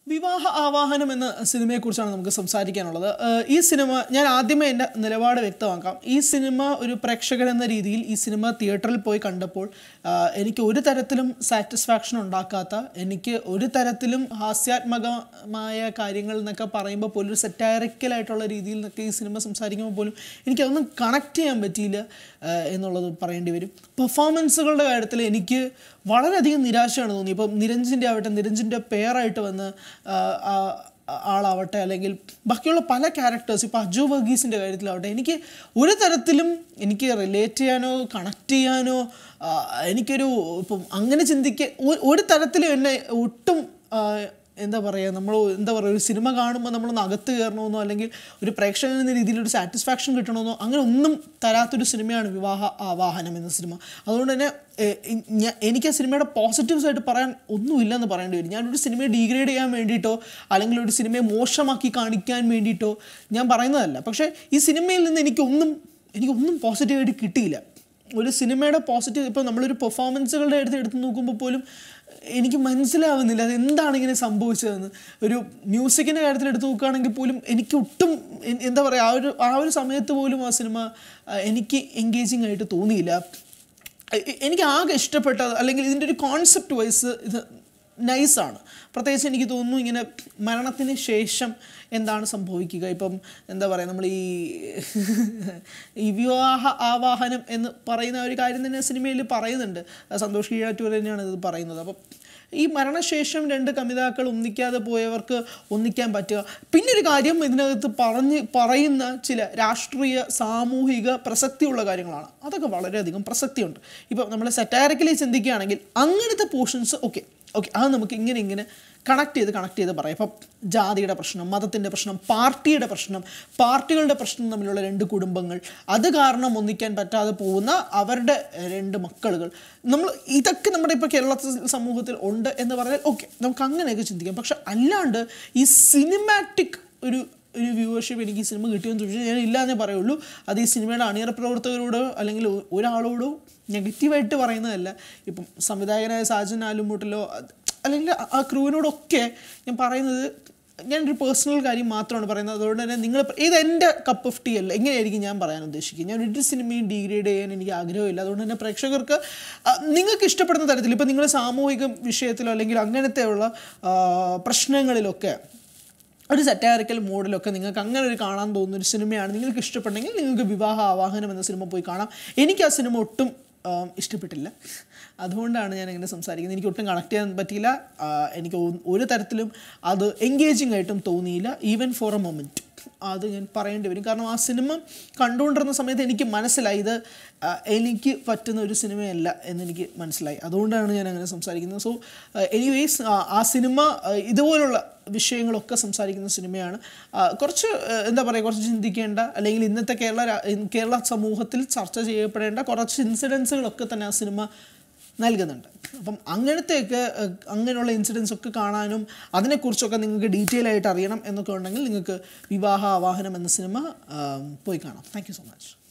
വിവാഹ ആവാഹനം എന്ന സിനിമയെക്കുറിച്ചാണ് നമുക്ക് സംസാരിക്കാനുള്ളത് ഏഹ് ഈ സിനിമ ഞാൻ ആദ്യമേ എൻ്റെ നിലപാട് വ്യക്തമാക്കാം ഈ സിനിമ ഒരു പ്രേക്ഷകൻ എന്ന രീതിയിൽ ഈ സിനിമ തിയേറ്ററിൽ പോയി കണ്ടപ്പോൾ ആഹ് എനിക്ക് ഒരു തരത്തിലും സാറ്റിസ്ഫാക്ഷൻ ഉണ്ടാക്കാത്ത എനിക്ക് ഒരു തരത്തിലും ഹാസ്യാത്മകമായ കാര്യങ്ങൾ എന്നൊക്കെ പറയുമ്പോൾ പോലും ഒരു സെറ്റാരിക്കലായിട്ടുള്ള രീതിയിൽ നിന്നൊക്കെ ഈ സിനിമ സംസാരിക്കുമ്പോൾ പോലും എനിക്കതൊന്നും കണക്ട് ചെയ്യാൻ പറ്റിയില്ല ആഹ് എന്നുള്ളത് പറയേണ്ടി വരും പെർഫോമൻസുകളുടെ കാര്യത്തിൽ എനിക്ക് വളരെയധികം നിരാശയാണ് തോന്നി ഇപ്പം നിരഞ്ജിൻ്റെ ആവട്ടെ നിരഞ്ജിൻ്റെ പെയറായിട്ട് വന്ന് ആഹ് ആ- ആളാവട്ടെ അല്ലെങ്കിൽ ബാക്കിയുള്ള പല ക്യാരക്ടേഴ്സ് ഇപ്പോൾ അജു വർഗീസിൻ്റെ കാര്യത്തിലാവട്ടെ എനിക്ക് ഒരു തരത്തിലും എനിക്ക് റിലേറ്റ് ചെയ്യാനോ കണക്ട് ചെയ്യാനോ ആഹ് എനിക്കൊരു ഇപ്പം അങ്ങനെ ചിന്തിക്ക ഒ- ഒരു തരത്തിലും എന്നെ ഒട്ടും ആഹ് എന്താ പറയുക നമ്മൾ എന്താ പറയുക ഒരു സിനിമ കാണുമ്പോൾ നമ്മളൊന്ന് അകത്ത് കയറണമെന്നോ അല്ലെങ്കിൽ ഒരു പ്രേക്ഷകൻ എന്ന രീതിയിൽ ഒരു സാറ്റിസ്ഫാക്ഷൻ കിട്ടണമെന്നോ അങ്ങനെ ഒന്നും തരാത്തൊരു സിനിമയാണ് വിവാഹ ആവാഹനം എന്ന സിനിമ അതുകൊണ്ട് തന്നെ ഏഹ്, ഇ- ഞാ- എനിക്ക് ആ സിനിമയുടെ പോസിറ്റീവ്സ് ആയിട്ട് പറയാൻ ഒന്നുമില്ലെന്ന് പറയേണ്ടി വരും ഞാനൊരു സിനിമയെ ഡീഗ്രേഡ് ചെയ്യാൻ വേണ്ടിയിട്ടോ അല്ലെങ്കിൽ ഒരു സിനിമയെ മോശമാക്കി കാണിക്കാൻ വേണ്ടിയിട്ടോ ഞാൻ പറയുന്നതല്ല പക്ഷേ ഈ സിനിമയിൽ നിന്ന് എനിക്കൊന്നും എനിക്കൊന്നും പോസിറ്റീവായിട്ട് കിട്ടിയില്ല ഒരു സിനിമയുടെ പോസിറ്റീവ് ഇപ്പോൾ നമ്മളൊരു പെർഫോമൻസുകളുടെ അടുത്ത് എടുത്ത് നോക്കുമ്പോൾ പോലും എനിക്ക് മനസ്സിലാവുന്നില്ല അത് എന്താണ് ഇങ്ങനെ സംഭവിച്ചതെന്ന് ഒരു മ്യൂസിക്കിൻ്റെ കാര്യത്തിൽ എടുത്ത് നോക്കുകയാണെങ്കിൽ പോലും എനിക്ക് ഒട്ടും എ- എന്താ പറയുക ആ ഒരു ആ ഒരു സമയത്ത് പോലും ആ സിനിമ ആ, എനിക്ക് എൻഗേജിങ് ആയിട്ട് തോന്നിയില്ല എ- എ- എനിക്ക് ആകെ ഇഷ്ടപ്പെട്ടത് അല്ലെങ്കിൽ ഇതിൻ്റെ ഒരു കോൺസെപ്റ്റ് വൈസ് ഇത് നൈസാണ് പ്രത്യേകിച്ച് എനിക്ക് തോന്നുന്നു ഇങ്ങനെ മരണത്തിന് ശേഷം എന്താണ് സംഭവിക്കുക ഇപ്പം എന്താ പറയുക നമ്മൾ ഈ ഈ വിവാഹ ആവാഹനം എന്ന് പറയുന്ന ഒരു കാര്യം തന്നെ സിനിമയിൽ പറയുന്നുണ്ട് സന്തോഷ് കീഴാറ്റൂർ തന്നെയാണ് ഇത് പറയുന്നത് അപ്പം ഈ മരണശേഷം രണ്ട് കമിതാക്കൾ ഒന്നിക്കാതെ പോയവർക്ക് ഒന്നിക്കാൻ പറ്റുക പിന്നെ ഒരു കാര്യം ഇതിനകത്ത് പറഞ്ഞ് പറയുന്ന ചില രാഷ്ട്രീയ സാമൂഹിക പ്രസക്തിയുള്ള കാര്യങ്ങളാണ് അതൊക്കെ വളരെയധികം പ്രസക്തിയുണ്ട് ഇപ്പം നമ്മൾ സെറ്റാരിക്കലി ചിന്തിക്കുകയാണെങ്കിൽ അങ്ങനത്തെ പോർഷൻസ് ഓക്കെ ഓക്കെ അത് നമുക്ക് ഇങ്ങനെ ഇങ്ങനെ കണക്ട് ചെയ്ത് കണക്ട് ചെയ്ത് പറയാം ഇപ്പം ജാതിയുടെ പ്രശ്നം മതത്തിൻ്റെ പ്രശ്നം പാർട്ടിയുടെ പ്രശ്നം പാർട്ടികളുടെ പ്രശ്നം തമ്മിലുള്ള രണ്ട് കുടുംബങ്ങൾ അത് കാരണം ഒന്നിക്കാൻ പറ്റാതെ പോകുന്ന അവരുടെ രണ്ട് മക്കളുകൾ നമ്മൾ ഇതൊക്കെ നമ്മുടെ ഇപ്പോൾ കേരള സമൂഹത്തിൽ ഉണ്ട് എന്ന് പറഞ്ഞാൽ ഓക്കെ നമുക്ക് അങ്ങനെയൊക്കെ ചിന്തിക്കാം പക്ഷെ അല്ലാണ്ട് ഈ സിനിമാറ്റിക് ഒരു ഒരു വ്യൂവർഷിപ്പ് എനിക്ക് ഈ സിനിമ കിട്ടിയെന്ന് ചോദിച്ചാൽ ഞാൻ ഇല്ലാന്നേ പറയുള്ളൂ അത് ഈ സിനിമയുടെ അണിയറ പ്രവർത്തകരോടോ അല്ലെങ്കിൽ ഒ- ഒരാളോടോ നെഗറ്റീവായിട്ട് പറയുന്നതല്ല ഇപ്പം സംവിധായകനായ സാജൻ ആലുമൂട്ടിലോ അത് അല്ലെങ്കിൽ ആ- ആ ക്രൂവിനോടൊക്കെ ഞാൻ പറയുന്നത് ഞാനൊരു പേഴ്സണൽ കാര്യം മാത്രമാണ് പറയുന്നത് അതുകൊണ്ട് തന്നെ നിങ്ങൾ ഇത് എൻ്റെ കപ്പ് ഓഫ് ടീ അല്ല എങ്ങനെയായിരിക്കും ഞാൻ പറയാൻ ഉദ്ദേശിക്കുന്നത് ഞാൻ ഒരു സിനിമയും ഡീഗ്രേഡ് ചെയ്യാൻ എനിക്ക് ആഗ്രഹമില്ല അതുകൊണ്ട് തന്നെ പ്രേക്ഷകർക്ക് ആ, നിങ്ങൾക്ക് ഇഷ്ടപ്പെടുന്ന തരത്തിൽ ഇപ്പം നിങ്ങൾ സാമൂഹിക വിഷയത്തിലോ അല്ലെങ്കിൽ അങ്ങനത്തെയുള്ള ആ, പ്രശ്നങ്ങളിലൊക്കെ ഒരു സെറ്റാറിക്കൽ മോഡിലൊക്കെ നിങ്ങൾക്ക് അങ്ങനെ ഒരു കാണാൻ തോന്നുന്ന ഒരു സിനിമയാണ് നിങ്ങൾക്ക് ഇഷ്ടപ്പെട്ടെങ്കിൽ നിങ്ങൾക്ക് വിവാഹ ആവാഹനം എന്ന സിനിമ പോയി കാണാം എനിക്ക് ആ സിനിമ ഒട്ടും ആം, ഇഷ്ടപ്പെട്ടില്ല അതുകൊണ്ടാണ് ഞാൻ ഇങ്ങനെ സംസാരിക്കുന്നത് എനിക്ക് ഒട്ടും കണക്ട് ചെയ്യാൻ പറ്റിയില്ല ആ, എനിക്ക് ഒ- ഒരു തരത്തിലും അത് എൻഗേജിങ് ആയിട്ടും തോന്നിയില്ല ഈവൻ ഫോർ എ മൊമെൻറ്റ് അത് ഞാൻ പറയേണ്ടി വരും കാരണം ആ സിനിമ കണ്ടുകൊണ്ടിരുന്ന സമയത്ത് എനിക്ക് മനസ്സിലായി ഇത് ആ, എനിക്ക് പറ്റുന്ന ഒരു സിനിമയല്ല എന്നെനിക്ക് മനസ്സിലായി അതുകൊണ്ടാണ് ഞാൻ അങ്ങനെ സംസാരിക്കുന്നത് സോ എനിവേസ് ആ സിനിമ ആ, ഇതുപോലുള്ള വിഷയങ്ങളൊക്കെ സംസാരിക്കുന്ന സിനിമയാണ് ആ, കുറച്ച് ആ, എന്താ പറയുക കുറച്ച് ചിന്തിക്കേണ്ട അല്ലെങ്കിൽ ഇന്നത്തെ കേരള രാ- കേരള സമൂഹത്തിൽ ചർച്ച ചെയ്യപ്പെടേണ്ട കുറച്ച് ഇൻസിഡൻസുകളൊക്കെ തന്നെ ആ സിനിമ നൽകുന്നുണ്ട് അപ്പം അങ്ങനത്തെയൊക്കെ ഏഹ്, അങ്ങനെയുള്ള ഇൻസിഡൻസ് ഒക്കെ കാണാനും അതിനെക്കുറിച്ചൊക്കെ നിങ്ങൾക്ക് ഡീറ്റെയിൽ ആയിട്ട് അറിയണം എന്നൊക്കെ ഉണ്ടെങ്കിൽ നിങ്ങൾക്ക് വിവാഹ ആവാഹനം എന്ന സിനിമ ആം, പോയി കാണാം താങ്ക് യു സോ മച്ച്